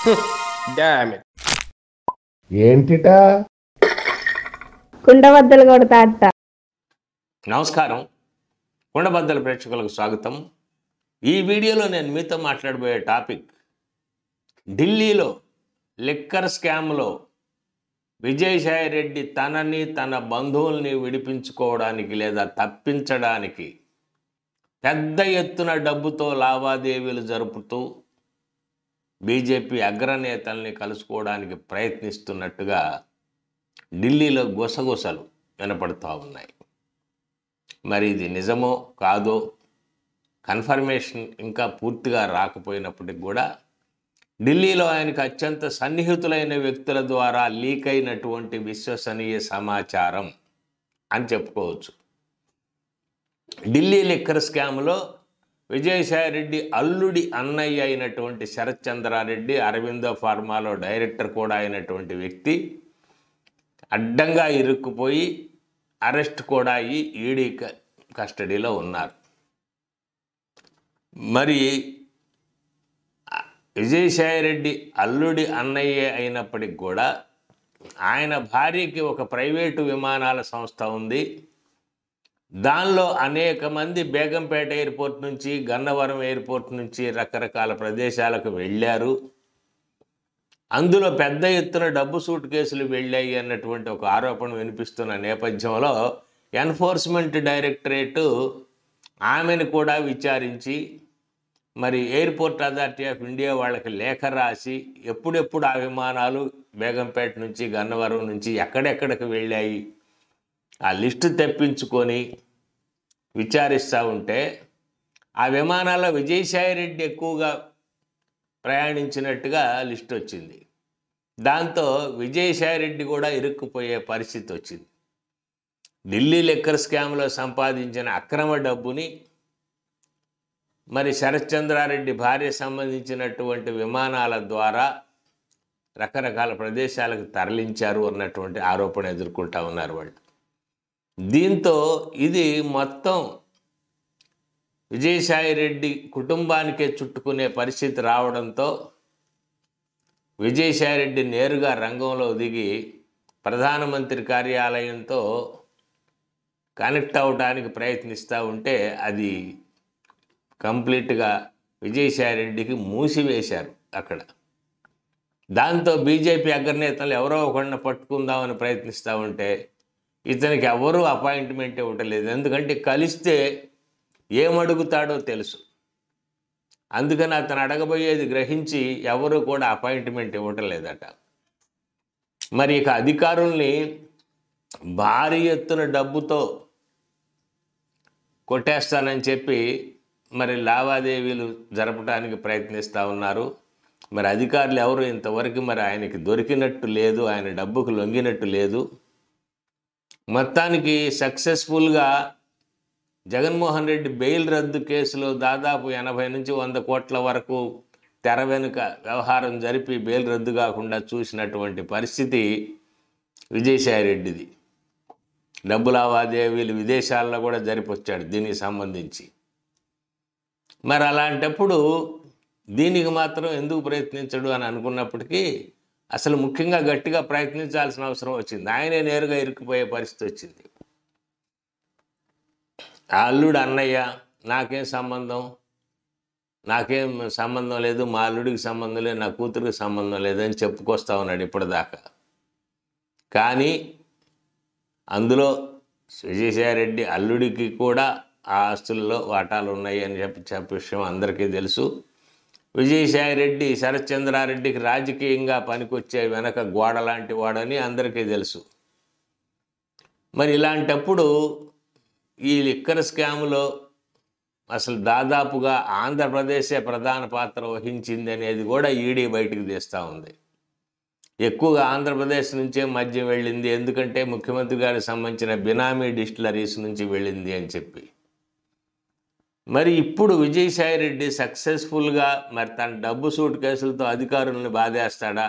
damn it ఏంటిటా కుండబద్దలు కొడతా అత్త నమస్కారం కుండబద్దల ప్రేక్షకులకు స్వాగతం ఈ వీడియోలో నేను మీతో మాట్లాడబోయే టాపిక్ ఢిల్లీలో లిక్కర్ స్కామ్లో విజయసాయి రెడ్డి తనని తన బంధువుల్ని విడిపించుకోవడానికి లేదా తప్పించడానికి పెద్ద ఎత్తున డబ్బుతో లావాదేవీలు జరుపుతూ బీజేపీ అగ్రనేతల్ని కలుసుకోవడానికి ప్రయత్నిస్తున్నట్టుగా ఢిల్లీలో గుసగుసలు వినపడుతూ ఉన్నాయి మరి ఇది నిజమో కాదో కన్ఫర్మేషన్ ఇంకా పూర్తిగా రాకపోయినప్పటికి కూడా ఢిల్లీలో ఆయనకు అత్యంత సన్నిహితులైన వ్యక్తుల ద్వారా లీక్ అయినటువంటి విశ్వసనీయ సమాచారం అని చెప్పుకోవచ్చు ఢిల్లీ లిక్కర్ స్కామ్లో విజయసాయి రెడ్డి అల్లుడి అన్నయ్య అయినటువంటి శరత్ చంద్రారెడ్డి అరవిందో ఫార్మాలో డైరెక్టర్ కూడా అయినటువంటి వ్యక్తి అడ్డంగా ఇరుక్కుపోయి అరెస్ట్ కూడా అయ్యి ఈడీ క- కస్టడీలో ఉన్నారు మరి ఆ విజయసాయి రెడ్డి అల్లుడి అన్నయ్య అయినప్పటికి కూడా ఆయన భార్యకి ఒక ప్రైవేటు విమానాల సంస్థ ఉంది దానిలో అనేక మంది బేగంపేట ఎయిర్పోర్ట్ నుంచి గన్నవరం ఎయిర్పోర్ట్ నుంచి రకరకాల ప్రదేశాలకు వెళ్ళారు అందులో పెద్ద ఎత్తున డబ్బు సూట్ కేసులు వెళ్ళాయి అన్నటువంటి ఒక ఆరోపణ వినిపిస్తున్న నేపథ్యంలో ఎన్ఫోర్స్మెంట్ డైరెక్టరేటు ఆమెను కూడా విచారించి మరి ఎయిర్పోర్ట్ అథారిటీ ఆఫ్ ఇండియా వాళ్ళకి లేఖ రాసి ఎప్పుడెప్పుడు ఆ విమానాలు బేగంపేట నుంచి గన్నవరం నుంచి ఎక్కడెక్కడికి వెళ్ళాయి ఆ లిస్టు తెప్పించుకొని విచారిస్తూ ఉంటే ఆ విమానాల్లో విజయసాయి రెడ్డి ఎక్కువగా ప్రయాణించినట్టుగా లిస్ట్ వచ్చింది దాంతో విజయసాయి రెడ్డి కూడా ఇరుక్కుపోయే పరిస్థితి వచ్చింది ఢిల్లీ లెక్కర్ స్కామ్లో సంపాదించిన అక్రమ డబ్బుని మరి శరత్చంద్రారెడ్డి భార్య సంబంధించినటువంటి విమానాల ద్వారా రకరకాల ప్రదేశాలకు తరలించారు అన్నటువంటి ఆరోపణ ఎదుర్కొంటా ఉన్నారు వాళ్ళు దీంతో ఇది మొత్తం విజయసాయి రెడ్డి కుటుంబానికే చుట్టుకునే పరిస్థితి రావడంతో విజయసాయి రెడ్డి నేరుగా రంగంలో దిగి ప్రధానమంత్రి కార్యాలయంతో కనెక్ట్ అవ్వడానికి ప్రయత్నిస్తూ ఉంటే అది కంప్లీట్గా విజయసాయి రెడ్డికి మూసివేశారు అక్కడ దాంతో బీజేపీ అగ్రనేతలు ఎవరో ఒకరిని పట్టుకుందామని ప్రయత్నిస్తూ ఉంటే ఇతనికి ఎవరూ అపాయింట్మెంట్ ఇవ్వటలేదు ఎందుకంటే కలిస్తే ఏమడుగుతాడో తెలుసు అందుకని అతను అడగబోయేది గ్రహించి ఎవరు కూడా అపాయింట్మెంట్ ఇవ్వటం లేదట మరి ఇక అధికారుల్ని భారీ ఎత్తున డబ్బుతో కొట్టేస్తానని చెప్పి మరి లావాదేవీలు జరపడానికి ప్రయత్నిస్తూ ఉన్నారు మరి అధికారులు ఎవరు ఇంతవరకు మరి ఆయనకి దొరికినట్టు లేదు ఆయన డబ్బుకు లొంగినట్టు లేదు మొత్తానికి సక్సెస్ఫుల్గా జగన్మోహన్ రెడ్డి బెయిల్ రద్దు కేసులో దాదాపు ఎనభై నుంచి వంద కోట్ల వరకు తెర వెనుక వ్యవహారం జరిపి బెయిల్ రద్దు కాకుండా చూసినటువంటి పరిస్థితి విజయసాయి రెడ్డిది డబ్బు లావాదేవీలు విదేశాల్లో కూడా జరిపొచ్చాడు దీనికి సంబంధించి మరి అలాంటప్పుడు దీనికి మాత్రం ఎందుకు ప్రయత్నించడు అని అనుకున్నప్పటికీ అసలు ముఖ్యంగా గట్టిగా ప్రయత్నించాల్సిన అవసరం వచ్చింది ఆయనే నేరుగా ఇరుక్కుపోయే పరిస్థితి వచ్చింది ఆ అల్లుడు అన్నయ్య నాకేం సంబంధం నాకేం సంబంధం లేదు మా అల్లుడికి సంబంధం లేదు నా కూతురికి సంబంధం లేదని చెప్పుకొస్తా ఉన్నాడు ఇప్పటిదాకా కానీ అందులో విజయసాయిరెడ్డి అల్లుడికి కూడా ఆ ఆస్తుల్లో వాటాలు ఉన్నాయి అని చెప్పి చెప్పే విషయం అందరికీ తెలుసు విజయసాయిరెడ్డి శరత్చంద్రారెడ్డికి రాజకీయంగా పనికొచ్చే వెనక గోడ లాంటి వాడని అందరికీ తెలుసు మరి ఇలాంటప్పుడు ఈ లిక్కర్ స్కామ్లో అసలు దాదాపుగా ఆంధ్రప్రదేశే ప్రధాన పాత్ర వహించింది అనేది కూడా ఈడీ బయటికి తీస్తూ ఉంది ఎక్కువగా ఆంధ్రప్రదేశ్ నుంచే మద్యం వెళ్ళింది ఎందుకంటే ముఖ్యమంత్రి గారికి సంబంధించిన బినామీ డిస్టిలరీస్ నుంచి వెళ్ళింది అని చెప్పి మరి ఇప్పుడు విజయసాయి రెడ్డి సక్సెస్ఫుల్గా మరి తన డబ్బు సూట్ కేసులతో అధికారులను బాధేస్తాడా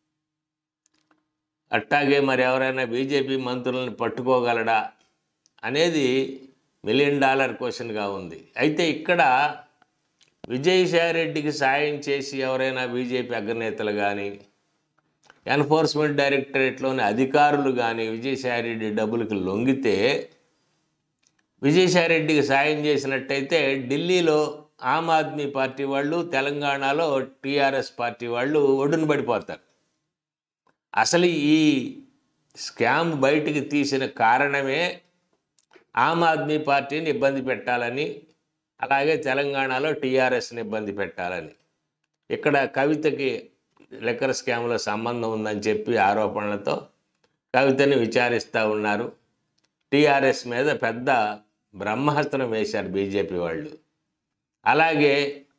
అట్టాగే మరి ఎవరైనా బీజేపీ మంత్రులను పట్టుకోగలడా అనేది మిలియన్ డాలర్ క్వశ్చన్గా ఉంది అయితే ఇక్కడ విజయసాయిరెడ్డికి సాయం చేసి ఎవరైనా బీజేపీ అగ్రనేతలు కానీ ఎన్ఫోర్స్మెంట్ డైరెక్టరేట్లోని అధికారులు కానీ విజయసాయిరెడ్డి డబ్బులకు లొంగితే విజయసాయిరెడ్డికి సాయం చేసినట్టయితే ఢిల్లీలో ఆమ్ ఆద్మీ పార్టీ వాళ్ళు తెలంగాణలో టీఆర్ఎస్ పార్టీ వాళ్ళు ఒడ్డున పడిపోతారు అసలు ఈ స్కామ్ బయటికి తీసిన కారణమే ఆమ్ ఆద్మీ పార్టీని ఇబ్బంది పెట్టాలని అలాగే తెలంగాణలో టీఆర్ఎస్ని ఇబ్బంది పెట్టాలని ఇక్కడ కవితకి లెక్కర్ స్కామ్లో సంబంధం ఉందని చెప్పి ఆరోపణలతో కవితని విచారిస్తూ ఉన్నారు టీఆర్ఎస్ మీద పెద్ద బ్రహ్మాస్త్రం వేశారు బీజేపీ వాళ్ళు అలాగే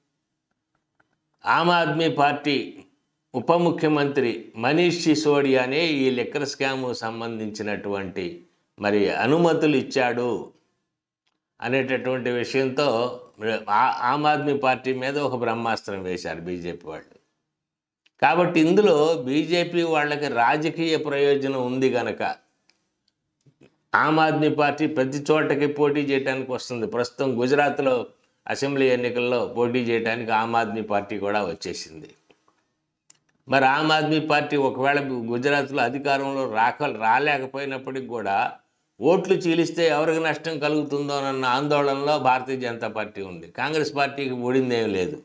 ఆమ్ ఆద్మీ పార్టీ ఉప ముఖ్యమంత్రి మనీష్ సిసోడియానే ఈ లిక్కర్ స్కామ్ సంబంధించినటువంటి మరి అనుమతులు ఇచ్చాడు అనేటటువంటి విషయంతో ఆ- ఆమ్ ఆద్మీ పార్టీ మీద ఒక బ్రహ్మాస్త్రం వేశారు బీజేపీ వాళ్ళు కాబట్టి ఇందులో బీజేపీ వాళ్ళకి రాజకీయ ప్రయోజనం ఉంది గనక ఆమ్ ఆద్మీ పార్టీ ప్రతి చోటకి పోటీ చేయడానికి వస్తుంది ప్రస్తుతం గుజరాత్లో అసెంబ్లీ ఎన్నికల్లో పోటీ చేయడానికి ఆమ్ ఆద్మీ పార్టీ కూడా వచ్చేసింది మరి ఆమ్ ఆద్మీ పార్టీ ఒకవేళ గుజరాత్లో అధికారంలో రాక రాలేకపోయినప్పటికి కూడా ఓట్లు చీలిస్తే ఎవరికి నష్టం కలుగుతుందోనన్న ఆందోళనలో భారతీయ జనతా పార్టీ ఉంది కాంగ్రెస్ పార్టీకి ఓడిందేం లేదు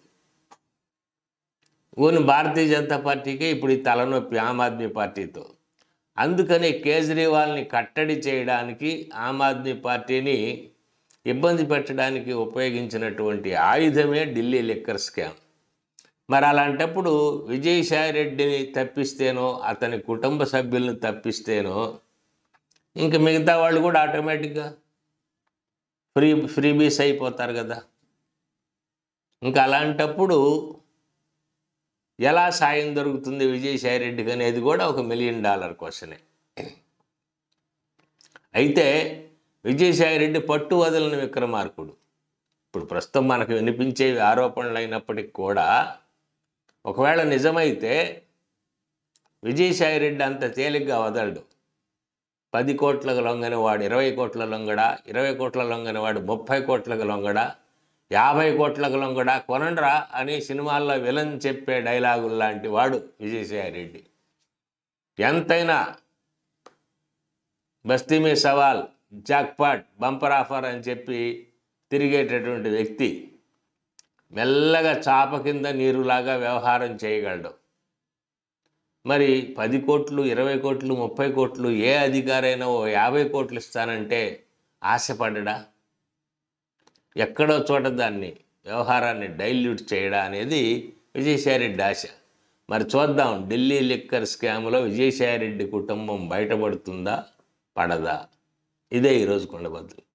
ఓని భారతీయ జనతా పార్టీకి ఇప్పుడు ఈ తలనొప్పి ఆమ్ ఆద్మీ పార్టీతో అందుకని కేజ్రీవాల్ని కట్టడి చేయడానికి ఆమ్ ఆద్మీ పార్టీని ఇబ్బంది పెట్టడానికి ఉపయోగించినటువంటి ఆయుధమే ఢిల్లీ లిక్కర్ స్కామ్ మరి అలాంటప్పుడు విజయసాయి రెడ్డిని తప్పిస్తేనో అతని కుటుంబ సభ్యులను తప్పిస్తేనో ఇంక మిగతా వాళ్ళు కూడా ఆటోమేటిక్గా ఫ్రీ ఫ్రీబీస్ అయిపోతారు కదా ఇంకా అలాంటప్పుడు ఎలా సాయం దొరుకుతుంది విజయసాయి రెడ్డికి అనేది కూడా ఒక మిలియన్ డాలర్ క్వశ్చనే అయితే విజయసాయి రెడ్డి పట్టు వదలని విక్రమార్కుడు ఇప్పుడు ప్రస్తుతం మనకు వినిపించే ఆరోపణలు అయినప్పటికీ కూడా ఒకవేళ నిజమైతే విజయసాయి రెడ్డి అంత తేలిగ్గా వదలడు పది కోట్లకు లొంగని వాడు ఇరవై కోట్ల లొంగడ ఇరవై కోట్ల లొంగని వాడు ముప్పై కోట్లకు లొంగడ యాభై కోట్లకు లొంగడ కొనండ్రా అని సినిమాల్లో విలన్ చెప్పే డైలాగులు లాంటి వాడు విజయసాయి రెడ్డి ఎంతైనా బస్తీ మీ సవాల్ జాక్పాట్ బంపర్ ఆఫర్ అని చెప్పి తిరిగేటటువంటి వ్యక్తి మెల్లగా చాప కింద నీరులాగా వ్యవహారం చేయగలడు మరి పది కోట్లు ఇరవై కోట్లు ముప్పై కోట్లు ఏ అధికారైనా ఓ యాభై కోట్లు ఇస్తానంటే ఆశపడడా ఎక్కడో చోట దాన్ని వ్యవహారాన్ని డైల్యూట్ చేయడా అనేది విజయసాయిరెడ్డి ఆశ మరి చూద్దాం ఢిల్లీ లిక్కర్ స్కామ్లో విజయసాయిరెడ్డి కుటుంబం బయటపడుతుందా పడదా ఇదే ఈరోజు కొండబద్దులు